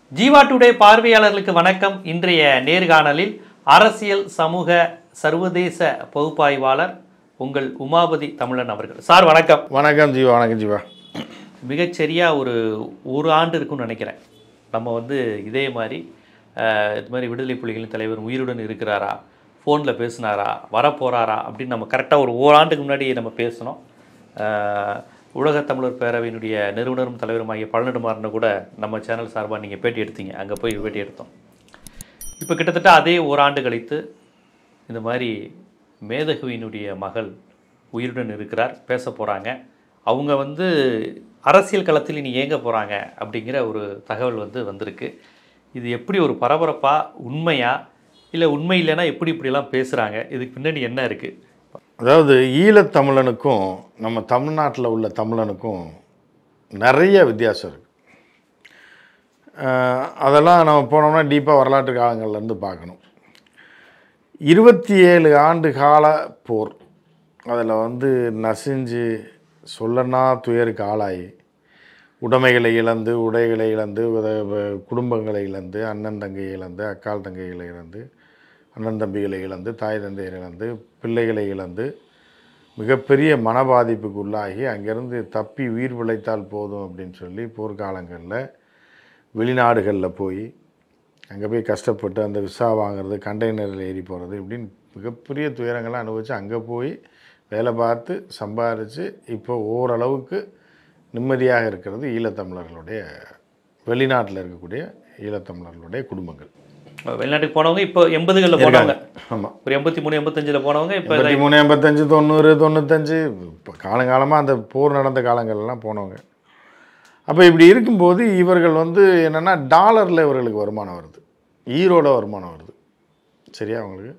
Jeeva today பார்வையாளர்களுக்கு வணக்கம் இன்றைய நேர்காணலில் அரசியல் சமூக சர்வதேச பகுப்பாய்வாளர் உங்கள் உமாபதி தமிழன் அவர்கள் சார் வணக்கம் வணக்கம் ஜீவா வணக்கம் ஜீவா மிகச்சரியா ஒரு ஒரு ஆண்டு இருக்கும்னு நினைக்கிறேன் நம்ம வந்து இதே மாதிரி அஹ், இது மாதிரி விடுதலை புலிகளின் தலைவர் உயிருடன் இருக்கிறாரா ஃபோனில் பேசினாரா வரப்போறாரா அப்படின்னு நம்ம கரெக்டாக ஒரு ஓராண்டுக்கு முன்னாடி நம்ம பேசினோம் அஹ், உலகத் தமிழர் பேரவையினுடைய நிறுவனரும் தலைவருமாகிய பழனிடுமாறனை கூட நம்ம சேனல் சார்பாக நீங்கள் பேட்டி எடுத்தீங்க அங்கே போய் பேட்டி எடுத்தோம் இப்போ கிட்டத்தட்ட அதே ஓராண்டு கழித்து இந்த மாதிரி மேதகுவினுடைய மகள் உயிருடன் இருக்கிறார் பேச போகிறாங்க அவங்க வந்து அரசியல் களத்தில் இனி இயங்க போகிறாங்க அப்படிங்கிற ஒரு தகவல் வந்து வந்திருக்கு இது எப்படி ஒரு பரபரப்பா உண்மையா இல்லை உண்மை இல்லைன்னா எப்படி இப்படிலாம் பேசுகிறாங்க இதுக்கு பின்னாடி என்ன இருக்குது அதாவது ஈழத்தமிழனுக்கும் நம்ம தமிழ்நாட்டில் உள்ள தமிழனுக்கும் நிறைய வித்தியாசம் இருக்குது அதெல்லாம் நம்ம போனோம்னா டீப்பாக வரலாற்று காலங்கள்லேருந்து பார்க்கணும் இருபத்தி ஏழு ஆண்டு கால போர் அதில் வந்து நசிஞ்சு சொல்லனா துயருக்கு ஆளாகி உடைமைகளை இழந்து உடைகளை இழந்து உத- வ- குடும்பங்களை இழந்து அண்ணன் தங்கை இழந்து அக்கால் தங்கைகளை இழந்து அண்ணன் தம்பிகளை இழந்து தாய் தந்தையரை இழந்து பிள்ளைகளை இழந்து மிகப்பெரிய மன பாதிப்புக்கு உள்ளாகி அங்கேருந்து தப்பி உயிர் பிழைத்தால் போதும் அப்படின்னு சொல்லி போர்க்காலங்களில் வெளிநாடுகளில் போய் அங்கே போய் கஷ்டப்பட்டு அந்த விசா வாங்குறது கண்டெய்னரில் ஏறி போகிறது இப்படின்னு மிகப்பெரிய துயரங்களை அனுபவித்து அங்கே போய் வேலை பார்த்து சம்பாரித்து இப்போ ஓரளவுக்கு நிம்மதியாக இருக்கிறது ஈழத்தமிழர்களுடைய வெளிநாட்டில் இருக்கக்கூடிய ஈழத்தமிழர்களுடைய குடும்பங்கள் வெளிநாட்டுக்கு போனவங்க இப்போ எண்பதுகளில் போனவங்க ஆமாம் ஒரு எண்பத்தி மூணு எண்பத்தஞ்சில் போனவங்க இப்போ எண்பத்தி மூணு எண்பத்தஞ்சு தொண்ணூறு தொண்ணூத்தஞ்சு இப்போ காலங்காலமாக அந்த போர் நடந்த காலங்கள்லாம் போனவங்க அப்போ இப்படி இருக்கும்போது இவர்கள் வந்து என்னென்னா டாலரில் இவர்களுக்கு வருமானம் வருது ஈரோட வருமானம் வருது சரியா அவங்களுக்கு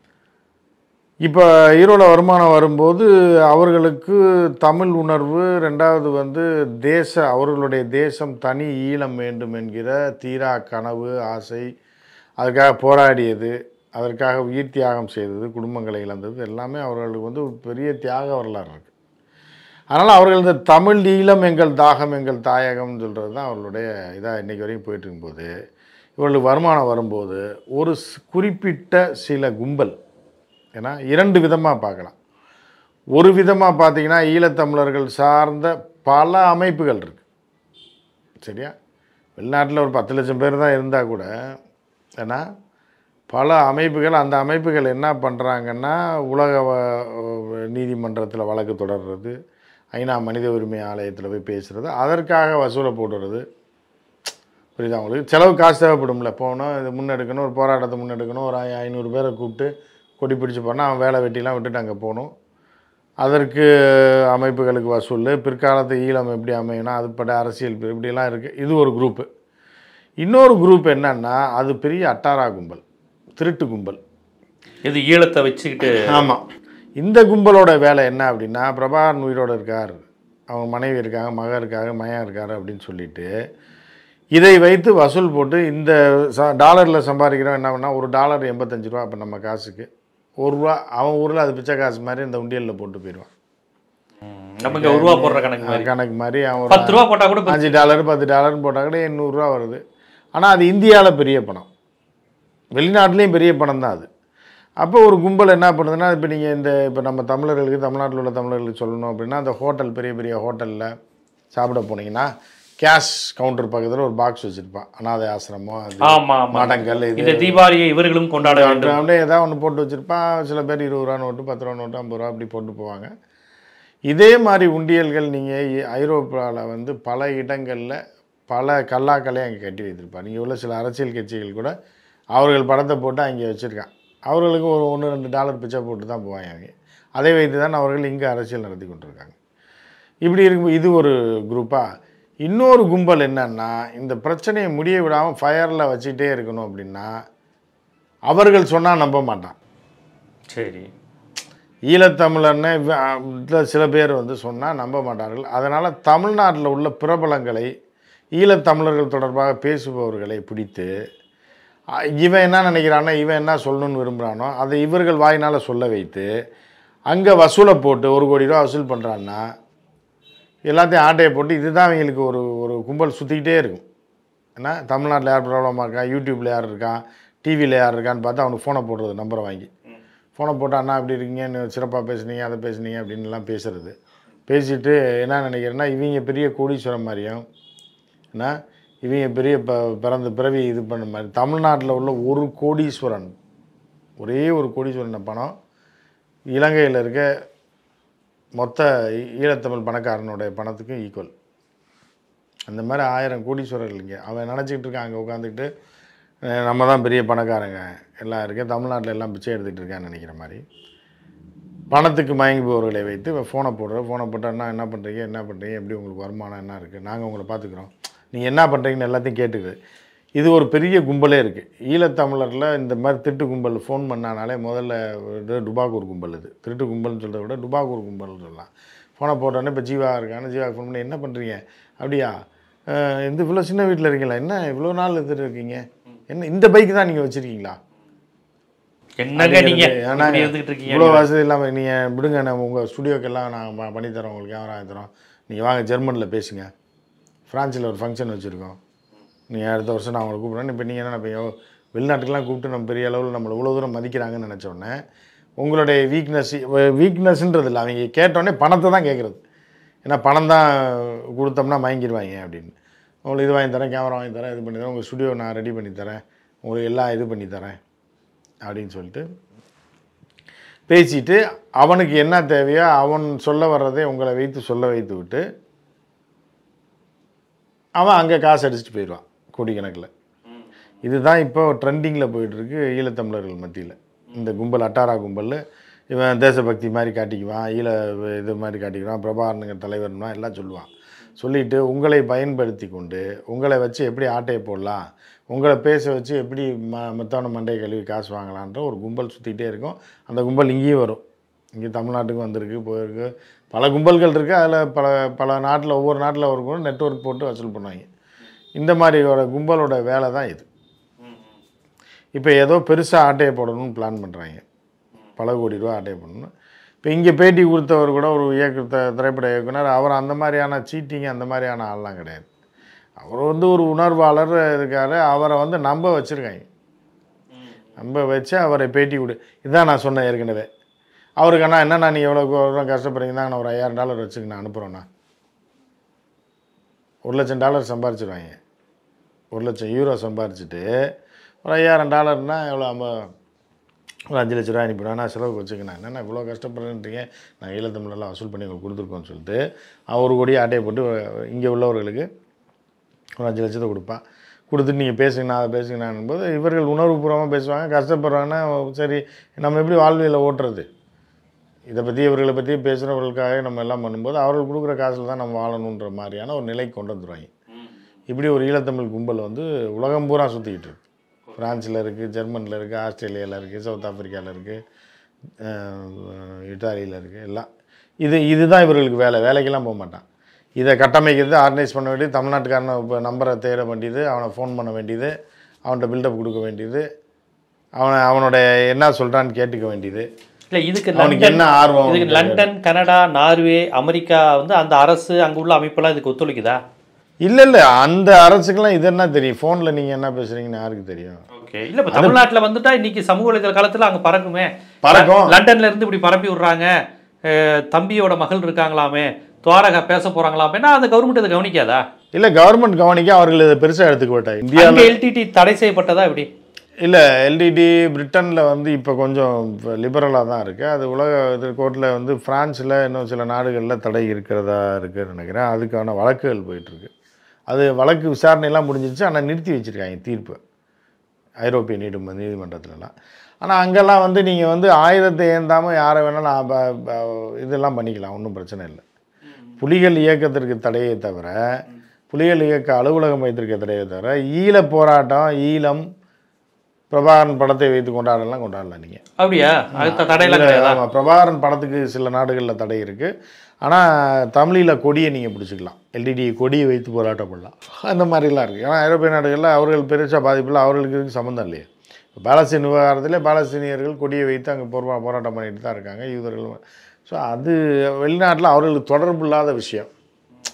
இப்போ ஈரோட வருமானம் வரும்போது அவர்களுக்கு தமிழ் உணர்வு ரெண்டாவது வந்து தேச அவர்களுடைய தேசம் தனி ஈழம் வேண்டும் என்கிற தீரா கனவு ஆசை அதுக்காக போராடியது அதற்காக உயிர் தியாகம் செய்தது குடும்பங்களை இழந்தது எல்லாமே அவர்களுக்கு வந்து ஒரு பெரிய தியாக வரலாறு இருக்குது அதனால் அவர்கள் இந்த தமிழ் ஈழம் எங்கள் தாகம் எங்கள் தாயகம்னு சொல்கிறது தான் அவர்களுடைய இதாக இன்றைக்கி வரைக்கும் போயிட்டு இருக்கும்போது இவர்களுக்கு வருமானம் வரும்போது ஒரு ஸ்- குறிப்பிட்ட சில கும்பல் ஏன்னா இரண்டு விதமாக பார்க்கலாம் ஒரு விதமாக பார்த்தீங்கன்னா ஈழத்தமிழர்கள் சார்ந்த பல அமைப்புகள் இருக்குது சரியா வெளிநாட்டில் ஒரு பத்து லட்சம் பேர் தான் இருந்தால் கூட ஏன்னா பல அமைப்புகள் அந்த அமைப்புகள் என்ன பண்ணுறாங்கன்னா உலக வ- நீதிமன்றத்தில் வழக்கு தொடர்றது ஐநா மனித உரிமை ஆலயத்தில் போய் பேசுகிறது அதற்காக வசூலை போடுறது புரியுதா உங்களுக்கு செலவு காசு தேவைப்படும்ல போகணும் இது முன்னெடுக்கணும் ஒரு போராட்டத்தை முன்னெடுக்கணும் ஒரு ஐ- ஐநூறு பேரை கூப்பிட்டு கொடி பிடிச்சு போனால் அவன் வேலை வெட்டிலாம் விட்டுட்டு அங்கே போகணும் அதற்கு அமைப்புகளுக்கு வசூல் பிற்காலத்து ஈழம் எப்படி அமையணும் அதுபட அரசியல் இப்படி- இப்படிலாம் இருக்குது இது ஒரு குரூப்பு இன்னொரு குரூப் என்னன்னா அது பெரிய அட்டாரா கும்பல் திருட்டு கும்பல் இது ஈழத்தை வச்சுக்கிட்டு ஆமாம் இந்த கும்பலோட வேலை என்ன அப்படின்னா பிரபாகரன் உயிரோடு இருக்கார் அவங்க மனைவி இருக்காங்க மகன் இருக்காங்க மகன் இருக்கார் அப்படின்னு சொல்லிட்டு இதை வைத்து வசூல் போட்டு இந்த ச டாலரில் சம்பாதிக்கிறவன் என்ன பண்ணால் ஒரு டாலர் எண்பத்தஞ்சு ரூபா இப்போ நம்ம காசுக்கு ஒரு ரூபா அவன் ஊரில் அது பிச்சை காசு மாதிரி இந்த உண்டியலில் போட்டு போயிடுவான் நம்ம இங்கே ஒரு ரூபா போடுற கணக்கு மாதிரி கணக்கு மாதிரி அவன் ஒரு பத்து ரூபா போட்டால் கூட அஞ்சு டாலர் பத்து டாலர்னு போட்டால் கூட எண்ணூறுரூவா வருது ஆனால் அது இந்தியாவில் பெரிய பணம் வெளிநாட்டுலேயும் பெரிய பணம் தான் அது அப்போ ஒரு கும்பல் என்ன பண்ணுதுன்னா இப்போ நீங்கள் இந்த இப்போ நம்ம தமிழர்களுக்கு தமிழ்நாட்டில் உள்ள தமிழர்களுக்கு சொல்லணும் அப்படின்னா அந்த ஹோட்டல் பெரிய பெரிய ஹோட்டலில் சாப்பிட போனீங்கன்னா கேஷ் கவுண்டர் பக்கத்தில் ஒரு பாக்ஸ் வச்சுருப்பான் அனாதை ஆசிரமம் அது ஆமா ஆமா மடங்கள் இது இந்த தீபாவளியை இவர்களும் கொண்டாட வேண்டும் அப்படியே ஏதாவது ஒன்று போட்டு வச்சுருப்பான் சில பேர் இருபது ரூபா நோட்டு பத்து ரூபா நோட்டு ஐம்பது ரூபா அப்படி போட்டு போவாங்க இதே மாதிரி உண்டியல்கள் நீங்கள் ஐரோப்பாவில் வந்து பல இடங்களில் பல கல்லாக்களை அங்கே கட்டி வைத்திருப்பார் நீங்கள் உள்ள சில அரசியல் கட்சிகள் கூட அவர்கள் படத்தை போட்டு அங்கே வச்சுருக்கான் அவர்களுக்கு ஒரு ஒன்று ரெண்டு டாலர் பிச்சை போட்டு தான் போவாங்க அவங்க அதை வைத்து தான் அவர்கள் இங்கே அரசியல் நடத்தி கொண்டிருக்காங்க இப்படி இருக்கும் இது ஒரு குரூப்பாக இன்னொரு கும்பல் என்னன்னா இந்த பிரச்சனையை முடிய விடாமல் ஃபயரில் வச்சுக்கிட்டே இருக்கணும் அப்படின்னா அவர்கள் சொன்னால் நம்ப மாட்டான் சரி ஈழத்தமிழன்னு இவ- இதுல சில பேர் வந்து சொன்னால் நம்ப மாட்டார்கள் அதனால் தமிழ்நாட்டில் உள்ள பிரபலங்களை ஈழத்தமிழர்கள் தொடர்பாக பேசுபவர்களை பிடித்து அ, இவன் என்ன நினைக்கிறானோ இவன் என்ன சொல்லணும்னு விரும்புகிறானோ அதை இவர்கள் வாயினால் சொல்ல வைத்து அங்கே வசூலை போட்டு ஒரு கோடி ரூபா வசூல் பண்ணுறான்னா எல்லாத்தையும் ஆட்டையை போட்டு இதுதான் அவங்களுக்கு ஒரு ஒரு கும்பல் சுற்றிக்கிட்டே இருக்கும் ஏன்னா தமிழ்நாட்டில் யார் ப்ராப்ளமாக இருக்கான் யூடியூப்பில் யார் இருக்கான் டிவியில் யார் இருக்கான்னு பார்த்து அவனுக்கு ஃபோனை போடுறது நம்பரை வாங்கி ஃபோனை போட்டு அண்ணா அப்படி இருக்கீங்க சிறப்பாக பேசுனீங்க அதை பேசுனீங்க அப்படின்லாம் பேசுறது பேசிட்டு என்ன நினைக்கிறேன்னா இவங்க பெரிய கோடீஸ்வரம் மாதிரியும் என்ன இவங்க பெரிய ப பிறந்த பிறவி இது பண்ண மாதிரி தமிழ்நாட்டில் உள்ள ஒரு கோடீஸ்வரன் ஒரே ஒரு கோடீஸ்வரன் பணம் இலங்கையில் இருக்க மொத்த ஈ- ஈழத்தமிழ் பணக்காரனுடைய பணத்துக்கும் ஈக்குவல் அந்த மாதிரி ஆயிரம் கோடீஸ்வரர்கள் இங்கே அவன் நினச்சிக்கிட்டு இருக்கான் அங்கே உட்காந்துக்கிட்டு அஹ், நம்ம தான் பெரிய பணக்காரங்க எல்லாம் இருக்கேன் தமிழ்நாட்டில் எல்லாம் பிச்சை எடுத்துகிட்டு இருக்கான்னு நினைக்கிற மாதிரி பணத்துக்கு மயங்கி போவர்களை வைத்து ஃபோனை போடுற ஃபோனை போட்டால் என்ன பண்ணுறீங்க என்ன பண்ணுறீங்க எப்படி உங்களுக்கு வருமானம் என்ன இருக்குது நாங்கள் உங்களை பார்த்துக்குறோம் நீங்கள் என்ன பண்ணுறீங்கன்னு எல்லாத்தையும் கேட்டுக்குது இது ஒரு பெரிய கும்பலே இருக்குது ஈழத்தமிழரில் இந்த மாதிரி திருட்டு கும்பல் ஃபோன் பண்ணானாலே முதல்ல இது டுபாக்கூர் கும்பல் இது திருட்டு கும்பல்னு சொல்கிறத விட டுபாக்கூர் கும்பல்னு சொல்லலாம் ஃபோனை போட்டோன்னே இப்போ ஜீவா இருக்கான்னு ஜீவா ஃபோன் பண்ணி என்ன பண்ணுறீங்க அப்படியா அஹ், இந்த இவ்வளோ சின்ன வீட்டில் இருக்கீங்களா என்ன இவ்வளோ நாள் இது இருக்கீங்க என்ன இந்த பைக் தான் நீங்கள் வச்சுருக்கீங்களா என்னங்க நீங்க ஏன்னா இப்படி இருந்துகிட்டு இருக்கீங்க இவ்வளோ வசதி இல்லாமல் நீங்கள் விடுங்க நம்ம உங்கள் ஸ்டுடியோக்கெல்லாம் நான் பண்ணித்தரோம் உங்களுக்கு கேமரா தரோம் நீங்கள் வாங்க ஜெர்மனியில் பேசுங்க ஃப்ரான்ஸில் ஒரு ஃபங்க்ஷன் வச்சுருக்கோம் நீங்கள் அடுத்த வருஷம் நான் உங்களை கூப்பிட்றேன் இப்போ நீங்கள் என்ன இப்போ எவ்வளோ- வெளிநாட்டுக்கெல்லாம் கூப்பிட்டு நம்ம பெரிய அளவில் நம்மளை இவ்வளோ தூரம் மதிக்கிறாங்கன்னு நினச்ச உடனே உங்களுடைய வீக்னஸ் வீக்னஸ்ன்றது இல்லை அவங்க கேட்டோடனே பணத்தை தான் கேட்குறது ஏன்னா பணம் தான் கொடுத்தோம்னா மயங்கிடுவாங்க அப்படின்னு உங்களுக்கு இது வாங்கி தரேன் கேமரா வாங்கி தரேன் இது பண்ணி தரேன் உங்கள் ஸ்டுடியோ நான் ரெடி பண்ணி தரேன் உங்களுக்கு எல்லாம் இது பண்ணி தரேன் அப்படின்னு சொல்லிட்டு பேசிட்டு அவனுக்கு என்ன தேவையோ அவன் சொல்ல வர்றதை உங்களை வைத்து சொல்ல வைத்து விட்டு அவன் அங்கே காசு அடிச்சுட்டு போயிடுவான் கோடிக்கணக்கில் இதுதான் இப்போ ட்ரெண்டிங்கில் போயிட்டுருக்கு ஈழத்தமிழர்கள் மத்தியில் இந்த கும்பல் அட்டாரா கும்பல் இவன் தேசபக்தி மாதிரி காட்டிக்குவான் ஈழ இது மாதிரி காட்டிக்குவான் பிரபாகரனுங்க தலைவர்னா எல்லாம் சொல்லுவான் சொல்லிட்டு உங்களை பயன்படுத்தி கொண்டு உங்களை வச்சு எப்படி ஆட்டையை போடலாம் உங்களை பேச வச்சு எப்படி ம மத்தவன மண்டை கழுவி காசு வாங்கலான்ற ஒரு கும்பல் சுற்றிக்கிட்டே இருக்கும் அந்த கும்பல் இங்கேயும் வரும் இங்கே தமிழ்நாட்டுக்கு வந்திருக்கு போயிருக்கு பல கும்பல்கள் இருக்குது அதில் பல பல நாட்டில் ஒவ்வொரு நாட்டில் ஒரு கூட நெட்வொர்க் போட்டு வசூல் பண்ணுவாங்க இந்த மாதிரியோட கும்பலோட வேலை தான் இது இப்போ ஏதோ பெருசாக ஆட்டையை போடணும்னு பிளான் பண்ணுறாங்க பல கோடி ரூபா ஆட்டையை போடணும் இப்போ இங்கே பேட்டி கொடுத்தவர் கூட ஒரு இயக்கு த- திரைப்பட இயக்குனர் அவர் அந்த மாதிரியான சீட்டிங் அந்த மாதிரியான ஆள்லாம் கிடையாது அவர் வந்து ஒரு உணர்வாளர் இருக்கார் அவரை வந்து நம்ப வச்சுருக்காங்க நம்ப வச்சு அவரை பேட்டி கொடு இதுதான் நான் சொன்னேன் ஏற்கனவே அவருக்கு அண்ணா என்னண்ணா நீ எவ்வளோ எவ்வளோ கஷ்டப்படுறீங்க தான் நான் ஒரு ஐயாயிரம் டாலர் வச்சுக்க நான் அனுப்புகிறேண்ணா ஒரு லட்சம் டாலர் சம்பாரிச்சிருவாங்க ஒரு லட்சம் யூரோ சம்பாரிச்சிட்டு ஒரு ஐயாயிரம் டாலர்னா எவ்வளோ ஐம்பது ஒரு அஞ்சு லட்ச ரூபா அனுப்பிடுவேன் நான் செலவுக்கு வச்சுக்கணும் என்னென்ன இவ்வளோ கஷ்டப்படுறேன்றீங்க நான் ஈழத்தமிழெல்லாம் வசூல் பண்ணி உங்களுக்கு கொடுத்துருக்கோன்னு சொல்லிட்டு அவன் ஒரு கோடி ஆட்டையை போட்டு இங்கே உள்ளவர்களுக்கு ஒரு அஞ்சு லட்சத்தை கொடுப்பான் கொடுத்துட்டு நீங்கள் பேசுங்கண்ணா அதை பேசுங்கண்ணான் போது இவர்கள் உணர்வுபூர்வமாக பேசுவாங்க கஷ்டப்படுறாங்கன்னா சரி நம்ம எப்படி வாழ்வியலை ஓட்டுறது இதை பற்றி இவர்களை பற்றி பேசுகிறவர்களுக்காக நம்ம எல்லாம் பண்ணும்போது அவர்கள் கொடுக்குற காசில் தான் நம்ம வாழணுன்ற மாதிரியான ஒரு நிலைக்கு கொண்டு வந்துடுவாங்க இப்படி ஒரு ஈழத்தமிழ் கும்பல் வந்து உலகம் பூரா சுற்றிக்கிட்டு இருக்கு ஃப்ரான்ஸில் இருக்குது ஜெர்மனியில் இருக்குது ஆஸ்திரேலியாவில் இருக்குது சவுத் ஆப்பிரிக்காவில் இருக்குது இட்டாலியில் இருக்குது எல்லாம் இது இதுதான் இவர்களுக்கு வேலை வேலைக்கெல்லாம் போக மாட்டான் இதை கட்டமைக்கிறது ஆர்கனைஸ் பண்ண வேண்டியது தமிழ்நாட்டுக்காரனை இப்போ நம்பரை தேட வேண்டியது அவனை ஃபோன் பண்ண வேண்டியது அவன்கிட்ட பில்டப் கொடுக்க வேண்டியது அவனை அவனோட என்ன சொல்கிறான்னு கேட்டுக்க வேண்டியது இல்ல இதுக்கு அவனுக்கு லண்டன் என்ன ஆர்வம் இதுக்கு லண்டன் கனடா நார்வே அமெரிக்கா வந்து அந்த அரசு அங்க உள்ள அமைப்பெல்லாம் இதுக்கு ஒத்துழைக்குதா இல்லை இல்லை அந்த அரசுக்கெல்லாம் இது என்ன தெரியும் ஃபோனில் நீங்கள் என்ன பேசுகிறீங்கன்னு யாருக்கு தெரியும் ஓகே இல்ல இப்ப தமிழ்நாட்டுல வந்துட்டா இன்னைக்கு சமூக வலைதள காலத்துல அங்க பறக்குமே பறக்கும். லண்டன்ல இருந்து இப்படி பரப்பி விடுறாங்க அஹ், தம்பியோட மகள் இருக்காங்களாமே துவாரகா பேச போறாங்களாமேனா அந்த கவர்மெண்ட் இதை கவனிக்காதா இல்லை கவர்மெண்ட் கவனிக்க அவர்கள் இதை பெருசாக எடுத்துக்க மாட்டாங்க இந்தியா அங்க எல்டிடி தடை செய்யப்பட்டதா இப்படி இல்லை எல்டிடி பிரிட்டனில் வந்து இப்போ கொஞ்சம் லிபரலாக தான் இருக்குது அது உலக இது கோர்ட்டில் வந்து ஃப்ரான்ஸில் இன்னும் சில நாடுகளில் தடை இருக்கிறதா இருக்குன்னு நினைக்கிறேன் அதுக்கான வழக்குகள் போயிட்டுருக்கு அது வழக்கு விசாரணையெல்லாம் முடிஞ்சிருச்சு ஆனால் நிறுத்தி வச்சுருக்காங்க தீர்ப்பு ஐரோப்பிய நீதிம நீதிமன்றத்துலலாம் ஆனால் அங்கெல்லாம் வந்து நீங்கள் வந்து ஆயுதத்தை ஏந்தாமல் யாரை வேணாலும் ஆ- ப- ப- இதெல்லாம் பண்ணிக்கலாம் ஒன்றும் பிரச்சனை இல்லை புலிகள் இயக்கத்திற்கு தடையை தவிர புலிகள் இயக்க அலுவலகம் வைத்திருக்க தடையை தவிர ஈழ போராட்டம் ஈழம் பிரபாகரன் படத்தை வைத்து கொண்டாடலாம் கொண்டாடலாம் நீங்கள் அப்படியா அது தடையெல்லாம் கிடையாதா ஆமாம் பிரபாகரன் படத்துக்கு சில நாடுகளில் தடை இருக்குது ஆனால் தமிழில் கொடியை நீங்கள் பிடிச்சிக்கலாம் எல்டிடி கொடியை வைத்து போராட்டம் பண்ணலாம் அந்த மாதிரிலாம் இருக்குது ஏன்னா ஐரோப்பிய நாடுகளில் அவர்கள் பெருசாக பாதிப்பில்லை அவர்களுக்கு இதுக்கு சம்மந்தம் இல்லையே இப்போ பாலஸ்தீன் விவகாரத்தில் பாலஸ்தீனியர்கள் கொடியை வைத்து அங்கே போரா போராட்டம் பண்ணிட்டு தான் இருக்காங்க யூதர்கள் ஸோ அது வெளிநாட்டில் அவர்களுக்கு தொடர்பு இல்லாத விஷயம்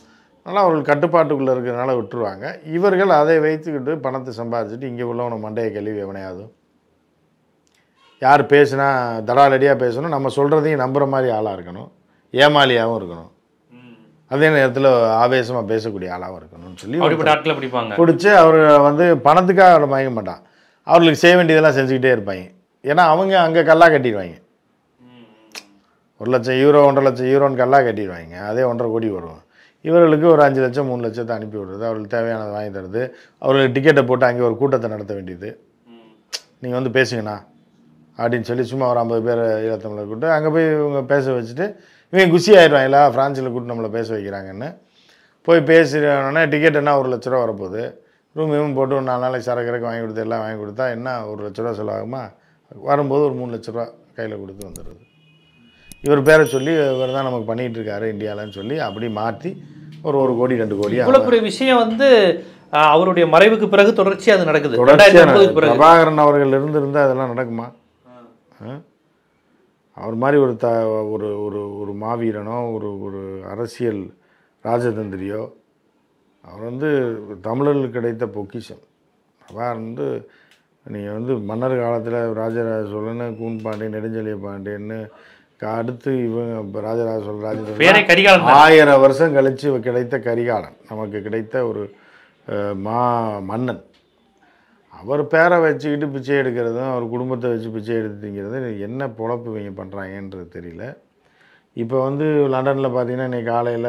அதனால் அவர்கள் கட்டுப்பாட்டுக்குள்ளே இருக்கிறதுனால விட்டுருவாங்க இவர்கள் அதை வைத்துக்கிட்டு பணத்தை சம்பாதிச்சுட்டு இங்கே உள்ளவனை மண்டையை கழுவி எவனையாவது யார் பேசுனா தடாலடியாக பேசணும் நம்ம சொல்கிறதையும் நம்புகிற மாதிரி ஆளாக இருக்கணும் ஏமாளியாகவும் இருக்கணும் அதே நேரத்தில் ஆவேசமாக பேசக்கூடிய ஆளாகவும் இருக்கணும்னு சொல்லி அப்படிப்பட்ட ஆட்களை பிடிப்பாங்க பிடிச்சி அவர் வந்து பணத்துக்காக அவரை மயங்க மாட்டான் அவர்களுக்கு செய்ய வேண்டியதெல்லாம் செஞ்சுக்கிட்டே இருப்பாங்க ஏன்னா அவங்க அங்கே கல்லா கட்டிடுவாங்க ஒரு லட்சம் யூரோ ஒன்றரை லட்சம் யூரோன்னு கல்லா கட்டிடுவாங்க அதே ஒன்றரை கோடி வரும் இவர்களுக்கு ஒரு அஞ்சு லட்சம் மூணு லட்சத்தை அனுப்பி விடுறது அவர்களுக்கு தேவையானதை வாங்கி தருது அவர்களுக்கு டிக்கெட்டை போட்டு அங்கே ஒரு கூட்டத்தை நடத்த வேண்டியது நீங்கள் வந்து பேசுங்கண்ணா அப்படின்னு சொல்லி சும்மா ஒரு ஐம்பது பேர் ஈழத்தமிழர் கூப்பிட்டு அங்கே போய் இவங்க பேச வச்சுட்டு இவங்க குஷி ஆயிடுவாங்களா ஃப்ரான்ஸில் கூப்பிட்டு நம்மளை பேச வைக்கிறாங்கன்னு போய் பேசுகிறோன்னே டிக்கெட் என்ன ஒரு லட்ச ரூபா வரப்போகுது ரூம் ரூம் போட்டு ஒரு நாலு நாளைக்கு சரக்கு இறக்கு வாங்கி கொடுத்து எல்லாம் வாங்கி கொடுத்தா என்ன ஒரு லட்ச ரூபா செலவாகுமா வரும்போது ஒரு மூணு லட்ச ரூபா கையில் கொடுத்து வந்துடுது இவர் பேரை சொல்லி இவர் தான் நமக்கு பண்ணிகிட்டு இருக்காரு இந்தியாவிலன்னு சொல்லி அப்படி மாற்றி ஒரு ஒரு கோடி ரெண்டு கோடி இவ்வளவு பெரிய விஷயம் வந்து அஹ், அவருடைய மறைவுக்கு பிறகு தொடர்ச்சியா அது நடக்குது தொடர்ச்சியாக ரெண்டாயிரத்தி ஒன்பதுக்கு பிறகு பிரபாகரன் அவர்கள் இருந்திருந்தால் அதெல்லாம் நடக்குமா ஆ? அவர் மாதிரி ஒரு த ஒரு ஒரு ஒரு மாவீரனோ ஒரு ஒரு அரசியல் ராஜதந்திரியோ அவர் வந்து தமிழர்களுக்கு கிடைத்த பொக்கிஷம் பிரபாகரன் வந்து நீங்கள் வந்து மன்னர் காலத்தில் ராஜராஜ சோழன் கூன் பாண்டியன் நெடுஞ்செழிய பாண்டியன்னு க- அடுத்து இவங்க இப்ப ராஜராஜ சோழன் ராஜதந்திர பேரே கரிகாலன் தான். ஆயிரம் வருஷம் கழித்து கிடைத்த கரிகாலன் நமக்கு கிடைத்த ஒரு அஹ், மா மன்னன் அவர் பேரை வச்சுக்கிட்டு பிச்சை எடுக்கிறதும் அவர் குடும்பத்தை வச்சு பிச்சை எடுத்து திங்கிறதும் என்ன பொழப்பு இவங்க பண்ணுறாங்கன்றது தெரியல இப்போ வந்து லண்டனில் பார்த்தீங்கன்னா இன்னைக்கு காலையில்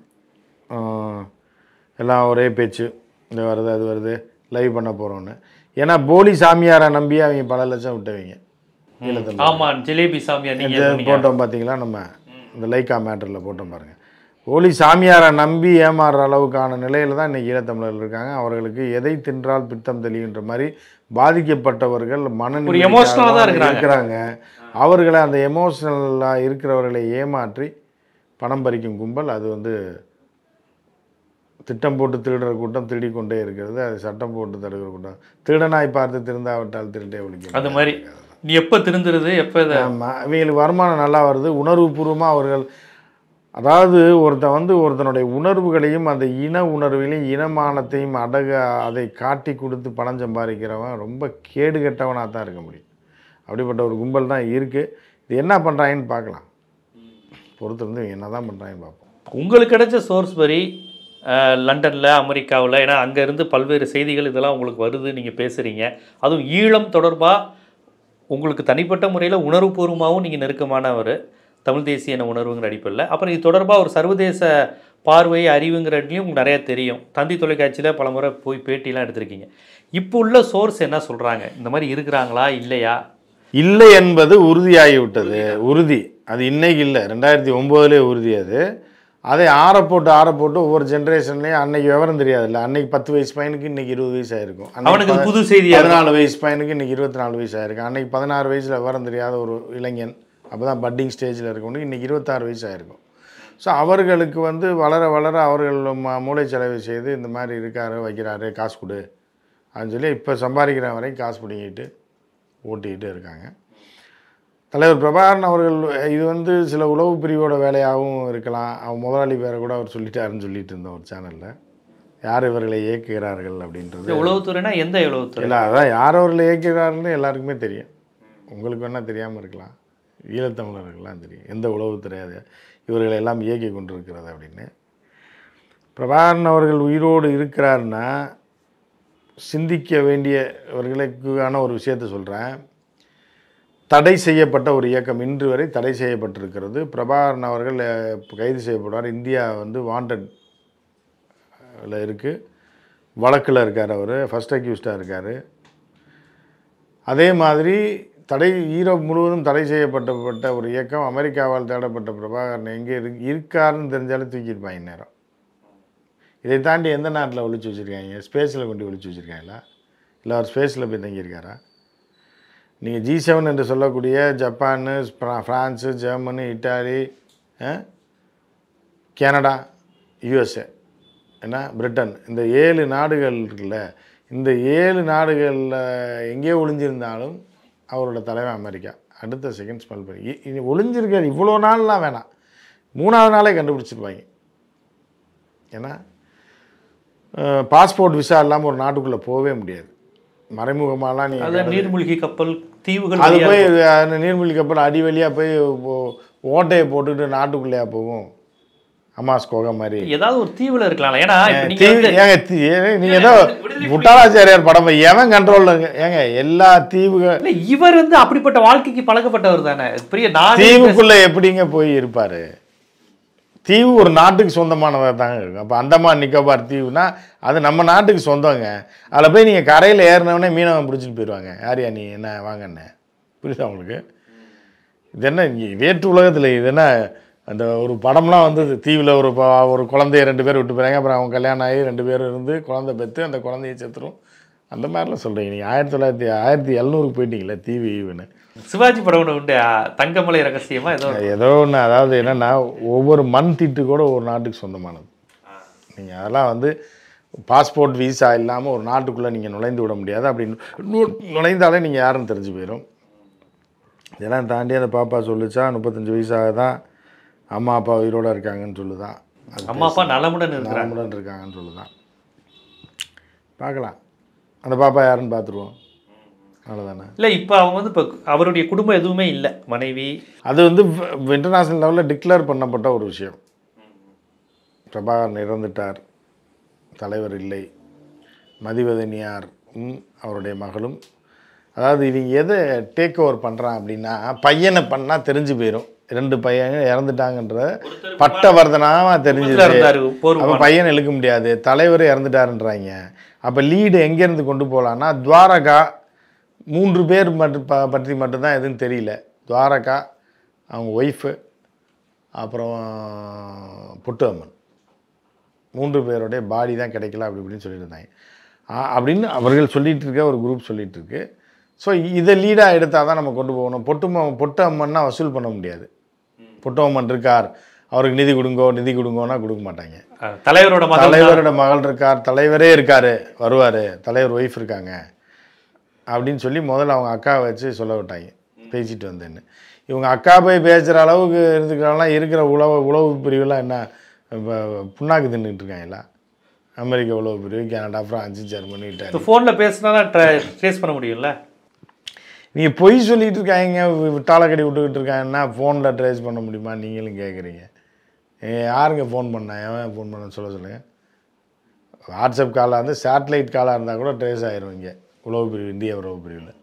எல்லாம் ஒரே பேச்சு இந்த வருது அது வருது லைவ் பண்ண போகிறோன்னு ஏன்னா போலி சாமியாரை நம்பி அவங்க பல லட்சம் விட்டவங்க ஈழத்தில் ஆமா ஜிலேபி சாமியார் நீங்க இந்த சொன்னீங்க. போட்டோம் பார்த்தீங்களா நம்ம இந்த லைக்கா மேட்டரில் போட்டோம் பாருங்க போலி சாமியாரை நம்பி ஏமாறுற அளவுக்கான நிலையில தான் இன்னைக்கு ஈழத்தமிழர்கள் இருக்காங்க அவர்களுக்கு எதை தின்றால் பித்தம் தெளியுன்ற மாதிரி பாதிக்கப்பட்டவர்கள் ஒரு emotional ஆ தான் இருக்கிறாங்க. இருக்கிறாங்க அவர்களை அந்த எமோஷனலாக இருக்கிறவர்களை ஏமாற்றி பணம் பறிக்கும் கும்பல் அது வந்து திட்டம் போட்டு திருடுற கூட்டம் திருடி கொண்டே இருக்கிறது அது சட்டம் போட்டு தடுக்கிற கூட்டம் திருடனாய் பார்த்து திருந்தாவிட்டால் திருட்டே ஒழிக்கும் அந்த மாதிரி நீ எப்ப திருந்துறது எப்ப இத ஆமாம் இவங்களுக்கு வருமானம் நல்லா வருது உணர்வுபூர்வமாக அவர்கள் அதாவது ஒருத்தன் வந்து ஒருத்தனுடைய உணர்வுகளையும் அந்த இன உணர்வுகளையும் இனமானத்தையும் அடக அதை காட்டி கொடுத்து பணம் சம்பாதிக்கிறவன் ரொம்ப கேடு கெட்டவனாக தான் இருக்க முடியும் அப்படிப்பட்ட ஒரு கும்பல் தான் இருக்குது இது என்ன பண்ணுறாங்கன்னு பார்க்கலாம் பொறுத்து வந்து என்ன தான் பண்ணுறாங்கன்னு பார்ப்போம் உங்களுக்கு கிடைச்ச சோர்ஸ் படி அஹ், லண்டன்ல அமெரிக்காவில் ஏன்னா அங்க இருந்து பல்வேறு செய்திகள் இதெல்லாம் உங்களுக்கு வருது நீங்க பேசுறீங்க அதுவும் ஈழம் தொடர்பா உங்களுக்கு தனிப்பட்ட முறையில் உணர்வுபூர்வமாகவும் நீங்கள் நெருக்கமானவர் தமிழ் தேசிய என உணர்வுங்கிற அடிப்படையில் அப்புறம் இது தொடர்பாக ஒரு சர்வதேச பார்வை அறிவுங்கிறதுலையும் உங்களுக்கு நிறைய தெரியும் தந்தி தொலைக்காட்சியில் பல முறை போய் பேட்டிலாம் எடுத்திருக்கீங்க இப்போ உள்ள சோர்ஸ் என்ன சொல்கிறாங்க இந்த மாதிரி இருக்கிறாங்களா இல்லையா இல்லை என்பது உறுதியாகிவிட்டது உறுதி அது இன்னைக்கு இல்லை ரெண்டாயிரத்தி ஒம்போதுலேயே உறுதி அது அதை ஆற போட்டு ஆற போட்டு ஒவ்வொரு ஜென்ரேஷன்லேயும் அன்னைக்கு விவரம் தெரியாதுல்ல அன்னைக்கு பத்து வயசு பையனுக்கு இன்னைக்கு இருபது வயசு ஆயிருக்கும் அன்னைக்கு அவனுக்கு இது ப- புது செய்தியா இருக்கும். பதினாலு வயசு பையனுக்கு இன்னைக்கு இருபத்தி நாலு வயசு ஆயிருக்கு அன்னைக்கு பதினாறு வயசில் விவரம் தெரியாத ஒரு இளைஞன் அப்போ தான் பட்டிங் ஸ்டேஜில் இருக்கவனுக்கு இன்னைக்கு இருபத்தாறு வயசு ஆயிருக்கும் ஸோ அவர்களுக்கு வந்து வளர வளர அவர்கள் ம- மூளை செலவு செய்து இந்த மாதிரி இருக்காரு வைக்கிறாரு காசு கொடு அப்படின்னு சொல்லி இப்போ சம்பாதிக்கிற வரைக்கும் காசு பிடிங்கிட்டு ஓட்டிக்கிட்டு இருக்காங்க தலைவர் பிரபாகரன் அவர்கள் இது வந்து சில உளவு பிரிவோட வேலையாகவும் இருக்கலாம் அவன் முதலாளி பேரை கூட அவர் சொல்லிட்டாருன்னு சொல்லிட்டு இருந்தோம் ஒரு சேனலில் யார் இவர்களை இயக்குகிறார்கள் அப்படின்றது இந்த உளவுத்துறைனா எந்த உளவுத்துறை இல்லை அதான் யார் அவர்களை இயக்குகிறார்கள்னு எல்லாருக்குமே தெரியும் உங்களுக்கு வேணால் தெரியாமல் இருக்கலாம் ஈழத்தமிழர்கள்லாம் தெரியும் எந்த உளவுத்துறை அது இவர்களை எல்லாம் இயக்கி கொண்டிருக்கிறது அப்படின்னு பிரபாகரன் அவர்கள் உயிரோடு இருக்கிறாருன்னா சிந்திக்க வேண்டியவர்களுக்கான ஒரு விஷயத்தை சொல்கிறேன் தடை செய்யப்பட்ட ஒரு இயக்கம் இன்று வரை தடை செய்யப்பட்டிருக்கிறது பிரபாகரன் அவர்கள் அஹ், கைது செய்யப்படுவார் இந்தியா வந்து வாண்டட் இருக்குது வழக்கில் இருக்கார் அவர் ஃபஸ்ட் அக்யூஸ்டாக இருக்கார் அதே மாதிரி தடை ஈரோப் முழுவதும் தடை செய்யப்பட்டப்பட்ட ஒரு இயக்கம் அமெரிக்காவால் தேடப்பட்ட பிரபாகரன் எங்கே இரு இருக்காருன்னு தெரிஞ்சாலும் தூக்கியிருப்பாங்க இந்நேரம் இதை தாண்டி எந்த நாட்டில் ஒழிச்சு வச்சுருக்காங்க ஸ்பேஸில் கொண்டு ஒழிச்சு வச்சுருக்காங்களா இல்லை அவர் ஸ்பேஸில் போய் தங்கியிருக்காரா நீங்கள் ஜி செவன் என்று சொல்லக்கூடிய ஜப்பானு ஃப்ரா- ஃப்ரான்ஸு ஜெர்மனி இட்டாலி அஹ், கனடா யுஎஸ்ஏ என்ன பிரிட்டன் இந்த ஏழு நாடுகள் இருக்குல்ல இந்த ஏழு நாடுகளில் எங்கேயோ ஒளிஞ்சிருந்தாலும் அவரோட தலைவன் அமெரிக்கா அடுத்த செகண்ட் ஸ்மெல் பண்ணி இ- இது ஒளிஞ்சிருக்காரு இவ்வளோ நாள்லாம் வேணாம் மூணாவது நாளே கண்டுபிடிச்சிருப்பாங்க ஏன்னா பாஸ்போர்ட் விசா இல்லாமல் ஒரு நாட்டுக்குள்ளே போகவே முடியாது மறைமுகமாலாம் நீ அதான் நீர்மூழ்கி கப்பல் தீவுகள் அது வழியா- போய் அந்த நீர்மூழ்கி கப்பல் அடி வழியாக போய் ஓ- ஓட்டையை போட்டுட்டு நாட்டுக்குள்ளேயா போகும் அமாஸ் கோகை மாதிரி ஏதாவது ஒரு தீவுல இருக்கலாம் ஏன்னா இப்ப நீங்க தீவு வந்து- ஏங்க தீ- ஏங்க, நீங்க ஏதோ முட்டாளாச்சாரியார் படம் எவன் கண்ட்ரோல்ல இருக்கு ஏங்க எல்லா தீவுக இல்ல இவர் வந்து அப்படிப்பட்ட வாழ்க்கைக்கு பழக்கப்பட்டவர் தானே பெரிய நான் தீவுக்குள்ள எப்படிங்க போய் இருப்பாரு தீவு ஒரு நாட்டுக்கு சொந்தமானதாக தாங்க இருக்கும் அப்போ அந்தமான் நிக்கோபார் தீவுனா அது நம்ம நாட்டுக்கு சொந்தங்க அதில் போய் நீங்கள் கரையில் ஏறினவொடனே மீனவன் பிடிச்சிட்டு போயிடுவாங்க யாரியா நீ என்ன வாங்கண்ணே புரியுதா உங்களுக்கு இது என்ன இங்க வேற்று உலகத்தில் இது என்ன அந்த ஒரு படம்லாம் வந்தது தீவில் ஒரு ப- ஒரு குழந்தைய ரெண்டு பேர் விட்டு போகிறாங்க அப்புறம் அவங்க கல்யாணம் ஆகி ரெண்டு பேரும் இருந்து குழந்தை பெற்று அந்த குழந்தைய செத்துரும் அந்த மாதிரிலாம் சொல்கிறீங்க நீங்கள் ஆயிரத்தி தொள்ளாயிரத்தி ஆயிரத்தி எழுநூறுக்கு போயிட்டீங்களே தீவு ஈவுன்னு சிவாஜி படம் ஒண்ணு உண்டு ஆ, தங்கமலை ரகசியமா ஏதோ ஒரு- ஏதோ ஒன்று அதாவது என்னென்னா ஒவ்வொரு மண் திட்டு கூட ஒரு நாட்டுக்கு சொந்தமானது நீங்கள் அதெல்லாம் வந்து பாஸ்போர்ட் விசா இல்லாமல் ஒரு நாட்டுக்குள்ளே நீங்கள் நுழைந்து விட முடியாது அப்படி நு- நுழைந்தாலே நீங்கள் யாருன்னு தெரிஞ்சு போயிடும் இதெல்லாம் தாண்டி அந்த பாப்பா சொல்லுச்சா முப்பத்தஞ்சு வயசாக தான் அம்மா அப்பா உயிரோட இருக்காங்கன்னு சொல்லுதான் அது அம்மா அப்பா நலமுடன் இருக்கிறாங்க நலமுடன் இருக்காங்கன்னு சொல்லுதான் பார்க்கலாம் அந்த பாப்பா யாருன்னு பார்த்துருவோம் அவ்வளோதானே இல்ல இப்ப அவங்க வந்து இப்ப அவருடைய குடும்பம் எதுவுமே இல்ல மனைவி அது வந்து இன்டர்நேஷ்னல் லெவலில் டிக்ளேர் பண்ணப்பட்ட ஒரு விஷயம் பிரபாகரன் இறந்துட்டார் தலைவர் இல்லை மதிவதனியார் ம், அவருடைய மகளும் அதாவது இவங்க எதை டேக் ஓவர் பண்ணுறான் அப்படின்னா பையனை பண்ணால் தெரிஞ்சு போயிடும் ரெண்டு பையன் இறந்துட்டாங்கன்ற பட்டவர்தனாக தெரிஞ்சுது இருந்தாரு போர் அப்போ பையன் இழுக்க முடியாது தலைவர் இறந்துட்டாருன்றாங்க அப்போ லீடு எங்கேருந்து கொண்டு போகலான்னா துவாரகா மூன்று பேர் மட்டும் ப பற்றி மட்டும்தான் எதுவும் தெரியல துவாரகா அவங்க ஒய்ஃபு அப்புறம் புட்டு அம்மன் மூன்று பேருடைய பாடி தான் கிடைக்கல அப்படி இப்படின்னு சொல்லிட்டு இருந்தாங்க ஆ, அப்படின்னு அவர்கள் சொல்லிட்டு இருக்க ஒரு குரூப் சொல்லிட்டு இருக்கு ஸோ இதை லீடாக எடுத்தால் தான் நம்ம கொண்டு போகணும் பொட்டு ம- பொட்டு அம்மன்னா வசூல் பண்ண முடியாது பொட்டு அம்மன் இருக்கார் அவருக்கு நிதி கொடுங்கோ நிதி கொடுங்கோன்னா கொடுக்க மாட்டாங்க ஆ, தலைவரோட மகள் தலைவரோட மகள் இருக்கார் தலைவரே இருக்காரு வருவார் தலைவர் ஒய்ஃப் இருக்காங்க அப்படின்னு சொல்லி முதல்ல அவங்க அக்காவை வச்சு சொல்ல விட்டாங்க பேசிட்டு வந்தேன்னு இவங்க அக்கா போய் பேசுகிற அளவுக்கு இருந்துக்கிறாங்களாம் இருக்கிற உளவு உளவு பிரிவுலாம் என்ன இப்போ புண்ணாக்கு தின்னுட்டு இருக்காங்களா அமெரிக்க உளவு பிரிவு கனடா ஃப்ரான்ஸு ஜெர்மனி இட்டாலி போன்ல பேசினா ட்ரேஸ் பண்ண முடியும்ல நீங்கள் பொய் சொல்லிட்டு இருக்காங்க விட்டால கடி விட்டுக்கிட்டு இருக்காங்கன்னா ஃபோனில் ட்ரேஸ் பண்ண முடியுமா நீங்களும் கேட்குறீங்க யாருங்க ஃபோன் பண்ணா எவன் ஃபோன் பண்ண சொல்ல சொல்லுங்க வாட்ஸ்அப் காலாக இருந்து சேட்டலைட் காலாக இருந்தால் கூட ட்ரேஸ் ஆயிரும் இங்கே உளவு பிரிவு இந்திய உறவு பிரிவில்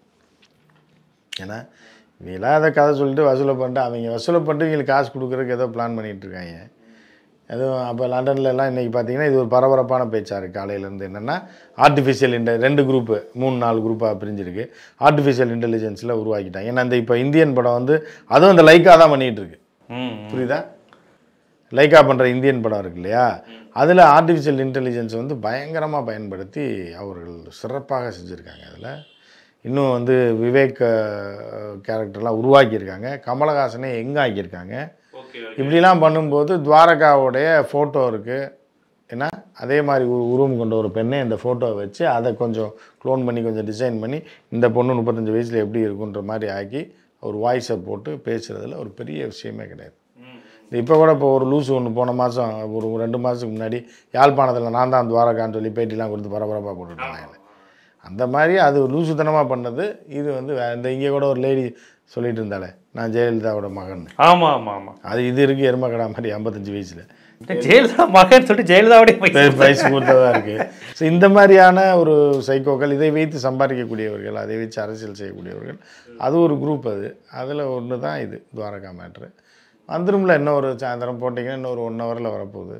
ஏன்னா இவங்களாம் அதை கதை சொல்லிட்டு வசூலை பண்ணிட்டு அவங்க வசூலை பண்ணிட்டு இவங்களுக்கு காசு கொடுக்குறதுக்கு ஏதோ பிளான் பண்ணிகிட்டு இருக்காங்க அதுவும் அப்போ லண்டன்ல எல்லாம் இன்றைக்கி பார்த்தீங்கன்னா இது ஒரு பரபரப்பான பேச்சா இருக்குது காலையிலேருந்து என்னென்னா ஆர்டிஃபிஷியல் இன்ட ரெண்டு குரூப்பு மூணு நாலு குரூப்பாக பிரிஞ்சிருக்கு ஆர்டிஃபிஷியல் இன்டெலிஜென்ஸில் உருவாக்கிட்டாங்க ஏன்னா இந்த இப்போ இந்தியன் படம் வந்து அதுவும் இந்த லைக்காக தான் பண்ணிகிட்டு இருக்கு ம் புரியுதா லைக்கா பண்ணுற இந்தியன் படம் இருக்கு இல்லையா அதில் ஆர்டிஃபிஷியல் இன்டெலிஜென்ஸ் வந்து பயங்கரமாக பயன்படுத்தி அவர்கள் சிறப்பாக செஞ்சுருக்காங்க அதில் இன்னும் வந்து விவேக் கேரக்டர்லாம் உருவாக்கியிருக்காங்க கமலஹாசனே எங்கே ஆக்கியிருக்காங்க ஓகே இப்படிலாம் பண்ணும்போது துவாரகாவுடைய ஃபோட்டோ இருக்குது ஏன்னா அதே மாதிரி ஒரு உருவம் கொண்ட ஒரு பெண்ணை இந்த ஃபோட்டோவை வச்சு அதை கொஞ்சம் க்ளோன் பண்ணி கொஞ்சம் டிசைன் பண்ணி இந்த பொண்ணு முப்பத்தஞ்சு வயசில் எப்படி இருக்குன்ற மாதிரி ஆக்கி ஒரு வாய்ஸை போட்டு பேசுகிறதுல ஒரு பெரிய விஷயமே கிடையாது இப்போ கூட இப்போ ஒரு லூசு ஒன்று போன மாதம் ஒரு ரெண்டு மாதத்துக்கு முன்னாடி யாழ்ப்பாணத்தில் நான் தான் துவாரகான்னு சொல்லி பேட்டிலாம் கொடுத்து பரபரப்பாக போட்டுட்டாங்க அந்த மாதிரி அது லூசுத்தனமாக பண்ணது இது வந்து வே- இந்த இங்கே கூட ஒரு லேடி சொல்லிட்டு இருந்தாலே நான் ஜெயலலிதாவோட மகன் ஆமா ஆமா ஆமா அது இது இருக்கு எருமக்கடா மாதிரி ஐம்பத்தஞ்சு வயசில் ஜெயலலிதா மகன் சொல்லிட்டு ஜெயலலிதாவுடைய பையன். வயசு மூத்ததாக இருக்குது ஸோ இந்த மாதிரியான ஒரு சைக்கோக்கள் இதை வைத்து சம்பாதிக்கக்கூடியவர்கள் அதை வச்சு அரசியல் செய்யக்கூடியவர்கள் அது ஒரு குரூப் அது அதில் ஒன்று தான் இது துவாரகா மேட்ரு வந்துரும்ல இன்னும் ஒரு சாயந்தரம் போட்டிங்கன்னா இன்னும் ஒரு ஒன் ஹவரில் வரப்போகுது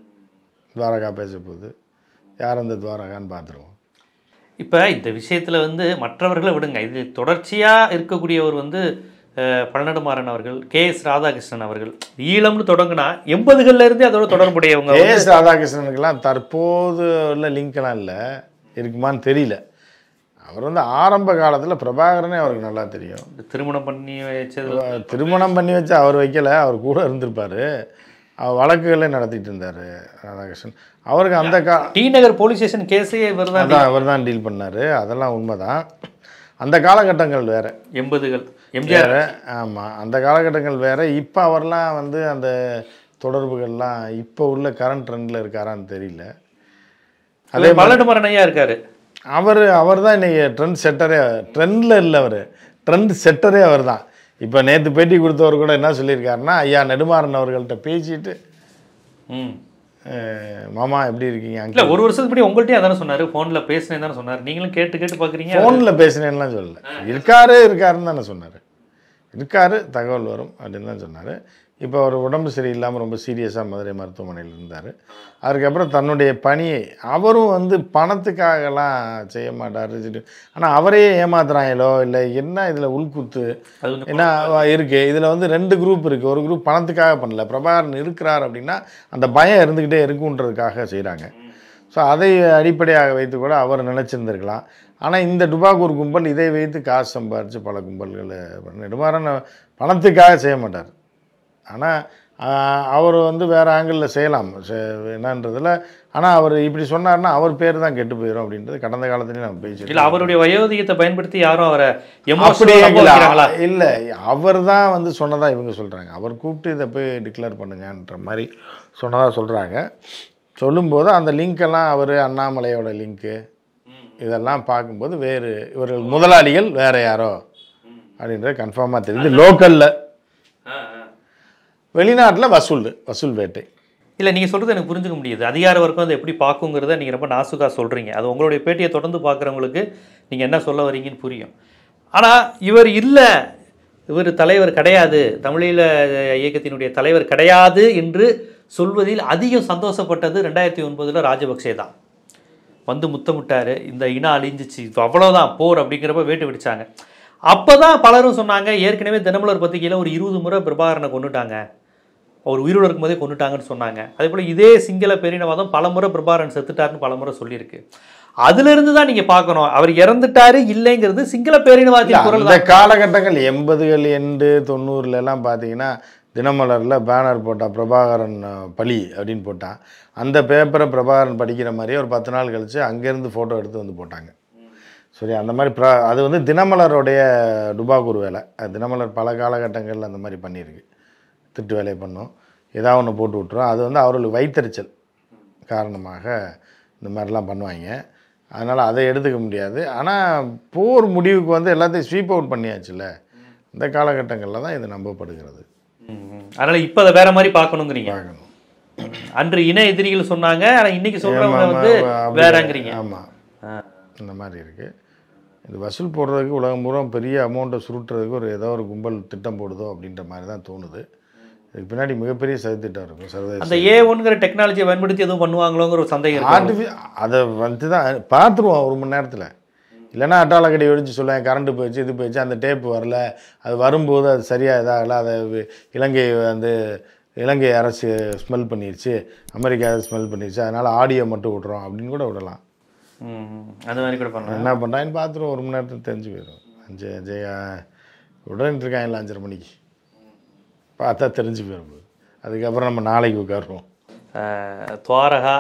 துவாரகா பேச போகுது யார் அந்த துவாரகான்னு பார்த்துருவோம் இப்ப இந்த விஷயத்துல வந்து மற்றவர்களை விடுங்க இது தொடர்ச்சியா இருக்கக்கூடியவர் வந்து அஹ், பழநெடுமாறன் அவர்கள் கே எஸ் ராதாகிருஷ்ணன் அவர்கள் ஈழம்னு தொடங்குனா எண்பதுகள்ல இருந்தே அதோட தொடர்புடையவங்க கே எஸ் ராதாகிருஷ்ணனுக்கெல்லாம் தற்போது உள்ள லிங்க்லாம் இல்லை இருக்குமான்னு தெரியல அவர் வந்து ஆரம்ப காலத்தில் பிரபாகரனே அவருக்கு நல்லா தெரியும் இந்த திருமணம் பண்ணி வச்சது திருமணம் பண்ணி வச்சு அவர் வைக்கல அவர் கூட இருந்திருப்பார் அவர் வழக்குகளே நடத்திட்டு இருந்தார் ராதாகிருஷ்ணன் அவருக்கு அந்த கா டி நகர் போலீஸ் ஸ்டேஷன் கேஸே இவர் தான் அதான் அவர் தான் டீல் பண்ணார் அதெல்லாம் உண்மைதான் அந்த காலகட்டங்கள் வேறு எண்பதுகள் எம்ஜிஆர் வேறு ஆமாம் அந்த காலகட்டங்கள் வேறு இப்போ அவர்லாம் வந்து அந்த தொடர்புகள்லாம் இப்போ உள்ள கரண்ட் ட்ரெண்டில் இருக்காரான்னு தெரியல அதே மலடுமரன் ஐயா இருக்காரு அவர் அவர் தான் இன்னைக்கு ட்ரெண்ட் செட்டரே ட்ரெண்டில் இல்லை அவர் ட்ரெண்ட் செட்டரே அவர் தான் இப்போ நேற்று பேட்டி கொடுத்தவர் கூட என்ன சொல்லியிருக்காருன்னா ஐயா நெடுமாறன் அவர்கள்ட்ட பேசிட்டு ம் அஹ், மாமா எப்படி இருக்கீங்க இல்ல அங்கிள் ஒரு வருஷத்துக்கு முன்னாடி உங்கள்கிட்டயும் அதானே சொன்னாரு போன்ல பேசினேன் தானே சொன்னாரு நீங்களும் கேட்டு கேட்டு பாக்குறீங்க ஃபோனில் பேசினேன்லாம் சொல்லல இருக்காரு இருக்காருன்னு தானே சொன்னார் இருக்காரு தகவல் வரும் அப்படின்னு தான் சொன்னார் இப்போ அவர் உடம்பு சரியில்லாமல் ரொம்ப சீரியஸாக மதுரை மருத்துவமனையில் இருந்தார் அதுக்கப்புறம் தன்னுடைய பணியை அவரும் வந்து பணத்துக்காகலாம் செய்ய மாட்டார் ஆனால் அவரே ஏமாத்துறாங்களோ இல்லை என்ன இதில் உள்குத்து அது வந்து என்ன இருக்குது இதில் வந்து ரெண்டு குரூப் இருக்குது ஒரு குரூப் பணத்துக்காக பண்ணல பிரபாகரன் இருக்கிறார் அப்படின்னா அந்த பயம் இருந்துக்கிட்டே இருக்குன்றதுக்காக செய்கிறாங்க ஸோ அதை அடிப்படையாக வைத்து கூட அவர் நினச்சிருந்திருக்கலாம் ஆனால் இந்த டுபாகூர் கும்பல் இதை வைத்து காசு சம்பாரித்து பல கும்பல்களை நெடுமாறன் பணத்துக்காக செய்ய மாட்டார் ஆனால் அவர் வந்து வேறு ஆங்கிளில் செய்யலாம் செ- என்னன்றதில் ஆனால் அவர் இப்படி சொன்னார்னா அவர் பேர் தான் கெட்டு போயிடும் அப்படின்றது கடந்த காலத்துலேயும் நம்ம பேசி இல்ல அவருடைய வயோதிகத்தை பயன்படுத்தி யாரும் அவரை அப்படி எமோஷனலா இல்லை அவர் தான் வந்து சொன்னதா இவங்க சொல்கிறாங்க அவர் கூப்பிட்டு இதை போய் டிக்ளேர் பண்ணுங்கன்ற மாதிரி சொன்னதா சொல்கிறாங்க சொல்லும்போது அந்த லிங்க்கெல்லாம் அவர் அண்ணாமலையோட லிங்க்கு இதெல்லாம் பார்க்கும்போது வேறு இவர்கள் முதலாளிகள் வேற யாரோ அப்படின்றது கன்ஃபார்மாக தெரியுது லோக்கலில் வெளிநாட்டில் வசூல் வசூல் வேட்டை இல்ல நீங்க சொல்றது எனக்கு புரிஞ்சுக்க முடியுது அதிகார வர்க்கம் அதை எப்படி பார்க்குங்கிறத நீங்க ரொம்ப நாசுக்கா சொல்றீங்க அது உங்களுடைய பேட்டியை தொடர்ந்து பார்க்குறவங்களுக்கு நீங்க என்ன சொல்ல வரீங்கன்னு புரியும் ஆனா இவர் இல்ல இவர் தலைவர் கிடையாது தமிழீழ இயக்கத்தினுடைய தலைவர் கிடையாது என்று சொல்வதில் அதிகம் சந்தோஷப்பட்டது ரெண்டாயிரத்தி ஒன்பதுல ராஜபக்சே தான் வந்து முத்தமிட்டாரு இந்த இனம் அழிஞ்சிச்சு இது அவ்வளோதான் போர் அப்படிங்கிறப்ப வேட்டு வெடிச்சாங்க அப்பதான் பலரும் சொன்னாங்க ஏற்கனவே தினமலர் பத்திரிகையில் ஒரு இருபது முறை பிரபாகரனை கொண்டுட்டாங்க அவர் உயிரோடு இருக்கும்போதே கொண்டுட்டாங்கன்னு சொன்னாங்க அதே போல் இதே சிங்கள பேரினவாதம் பல முறை பிரபாகரன் செத்துட்டாருன்னு பல முறை சொல்லியிருக்கு அதுல இருந்து தான் நீங்க பார்க்கணும் அவர் இறந்துட்டாரு இல்லைங்கிறது சிங்கள பேரினவாதத்தின் குரல் அந்த காலகட்டங்கள் எண்பதுகள் எண்டு தொண்ணூறுல எல்லாம் பார்த்தீங்கன்னா தினமலரில் பேனர் போட்டான் பிரபாகரன் அஹ், பலி அப்படின்னு போட்டான் அந்த பேப்பரை பிரபாகரன் படிக்கிற மாதிரியே ஒரு பத்து நாள் கழிச்சு அங்கேருந்து ஃபோட்டோ எடுத்து வந்து போட்டாங்க சரி அந்த மாதிரி ப்ர அது வந்து தினமலருடைய டுபாகூர் வேலை அது தினமலர் பல காலகட்டங்களில் அந்த மாதிரி பண்ணியிருக்கு திட்டு வேலையை பண்ணும் ஏதாவது ஒன்று போட்டு விட்டுரும் அது வந்து அவர்களுக்கு வைத்தறிச்சல் காரணமாக இந்த மாதிரிலாம் பண்ணுவாங்க அதனால் அதை எடுத்துக்க முடியாது ஆனால் போர் முடிவுக்கு வந்து எல்லாத்தையும் ஸ்வீப் அவுட் பண்ணியாச்சுல்ல இந்த காலகட்டங்களில் தான் இது நம்பப்படுகிறது ம், ம். அதனால இப்போ அதை வேற மாதிரி பார்க்கணுங்கிறீங்க பார்க்கணும் அன்று இன எதிரிகள் சொன்னாங்க ஆனா இன்னைக்கு சொல்றவங்க வந்து வேறங்கிறீங்க ஆமாம் ஆ. இந்த மாதிரி இருக்குது இது வசூல் போடுறதுக்கு உலகம் பூரா பெரிய அமௌண்ட்டை சுருட்டுறதுக்கு ஒரு ஏதோ ஒரு கும்பல் திட்டம் போடுதோ அப்படின்ற மாதிரி தான் தோணுது இதுக்கு பின்னாடி மிகப்பெரிய சதித்திட்டம் இருக்கும் சர்வதேச அந்த ஏ ஒன்கிற டெக்னாலஜியை பயன்படுத்தி எதுவும் பண்ணுவாங்களோங்கிற ஒரு சந்தேகம் இருக்கு ஆர்டிஃபி அதை வந்து தான் பார்த்துருவோம் ஒரு மணி நேரத்தில் இல்லைன்னா அட்டால கடி வெடிச்சு சொல்லுவேன் கரண்ட்டு போயிடுச்சு இது போயிடுச்சு அந்த டேப் வரல அது வரும்போது அது சரியாக இதாகல அதை வி- இலங்கை வந்து இலங்கை அரசு ஸ்மெல் பண்ணிருச்சு அமெரிக்கா ஸ்மெல் பண்ணிருச்சு அதனால் ஆடியோ மட்டும் விட்றோம் அப்படின்னு கூட விடலாம் ம், ம். அந்த மாதிரி கூட பண்ணலாம் என்ன பண்ணுறாங்கன்னு பார்த்துருவோம் ஒரு மணி நேரத்தில் தெரிஞ்சு போயிடும் அஞ்சு ஜெயா உடனே இருக்காங்கல்ல அஞ்சரை மணிக்கு பார்த்தா தெரிஞ்சு போயிடும் அதுக்கப்புறம் நம்ம நாளைக்கு உட்காருவோம் அஹ், துவாரகா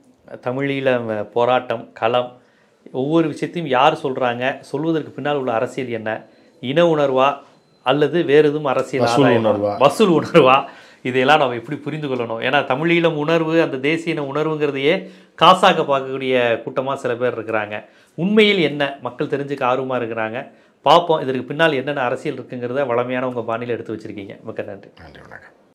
தமிழீழ வ- போராட்டம் களம் ஒவ்வொரு விஷயத்தையும் யார் சொல்றாங்க சொல்வதற்கு பின்னால் உள்ள அரசியல் என்ன இன உணர்வா அல்லது வேறு எதுவும் அரசியல் வசூல் ஆதாயமா? உணர்வா? வசூல் உணர்வா இதையெல்லாம் நம்ம எப்படி புரிந்து கொள்ளணும் ஏன்னா தமிழீழம் உணர்வு அந்த தேசிய இன உணர்வுங்கிறதையே காசாக்க பார்க்கக்கூடிய கூட்டமாக சில பேர் இருக்கிறாங்க உண்மையில் என்ன மக்கள் தெரிஞ்சுக்க ஆர்வமாக இருக்கிறாங்க பார்ப்போம் இதற்கு பின்னால் என்னென்ன அரசியல் இருக்குங்கிறத வளமையான உங்கள் பாணியில் எடுத்து வச்சிருக்கீங்க மிக்க நன்றி நன்றி வணக்கம்